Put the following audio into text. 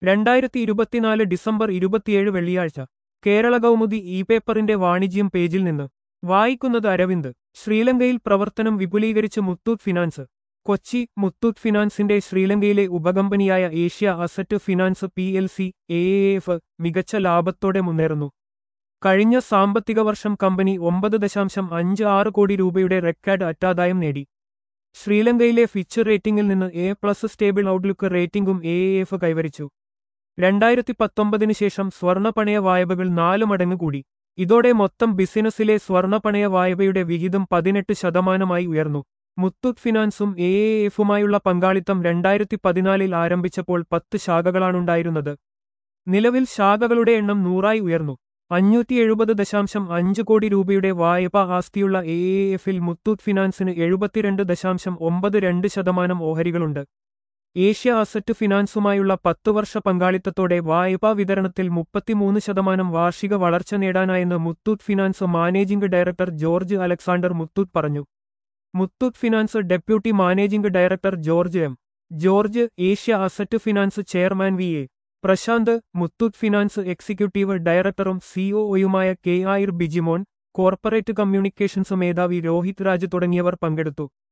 രണ്ടായിരത്തി ഇരുപത്തിനാല് ഡിസംബർ ഇരുപത്തിയേഴ് വെള്ളിയാഴ്ച കേരള കൗമുദി ഇ പേപ്പറിന്റെ വാണിജ്യം പേജിൽ നിന്ന് വായിക്കുന്നത് അരവിന്ദ് ശ്രീലങ്കയിൽ പ്രവർത്തനം വിപുലീകരിച്ച് മുത്തൂറ്റ് ഫിനാൻസ് കൊച്ചി മുത്തൂറ്റ് ഫിനാൻസിന്റെ ശ്രീലങ്കയിലെ ഉപകമ്പനിയായ Asia Asset Finance P L C A F മികച്ച ലാഭത്തോടെ മുന്നേറുന്നു കഴിഞ്ഞ സാമ്പത്തിക വർഷം കമ്പനി ഒമ്പത് ദശാംശം അഞ്ച് ആറ് കോടി രൂപയുടെ റെക്കോർഡ് അറ്റാദായം നേടി ശ്രീലങ്കയിലെ ഫിച്ച് റേറ്റിംഗിൽ നിന്ന് എ പ്ലസ് സ്റ്റേബിൾ ഔട്ട്ലുക്ക് റേറ്റിംഗും എ എഫ് കൈവരിച്ചു രണ്ടായിരത്തി പത്തൊമ്പതിന് ശേഷം സ്വർണ്ണപണയ വായ്പകൾ നാല് മടങ്ങ് കൂടി ഇതോടെ മൊത്തം ബിസിനസ്സിലെ സ്വർണ്ണപണയ വായ്പയുടെ വിഹിതം പതിനെട്ട് ശതമാനമായി ഉയർന്നു മുത്തൂറ്റ് ഫിനാൻസും എ എഫുമായുള്ള പങ്കാളിത്തം രണ്ടായിരത്തി പതിനാലിൽ ആരംഭിച്ചപ്പോൾ പത്ത് ശാഖകളാണുണ്ടായിരുന്നത് നിലവിൽ ശാഖകളുടെ എണ്ണം നൂറായി ഉയർന്നു അഞ്ഞൂറ്റി എഴുപത് ദശാംശം അഞ്ച് കോടി രൂപയുടെ വായ്പാ ആസ്തിയുള്ള എ എഫിൽ മുത്തൂറ്റ് ഫിനാൻസിന് എഴുപത്തിരണ്ട് ദശാംശം ഒമ്പത് രണ്ട് ശതമാനം ഓഹരികളുണ്ട് ഏഷ്യ അസറ്റ് ഫിനാൻസുമായുള്ള പത്തു വർഷ പങ്കാളിത്തത്തോടെ വായ്പാ വിതരണത്തിൽ മുപ്പത്തിമൂന്ന് ശതമാനം വാർഷിക വളർച്ച നേടാനായെന്ന് Muthoot Finance managing director George Alexander Muthoot പറഞ്ഞു Muthoot Finance deputy managing director George M George Asia Asset Finance chairman V A Prashanth Muthoot Finance executive ഡയറക്ടറും സിഒഒയുമായ കെ ആയിർ ബിജിമോൻ കോർപ്പറേറ്റ് കമ്മ്യൂണിക്കേഷൻസ് മേധാവി രോഹിത് രാജ് തുടങ്ങിയവർ പങ്കെടുത്തു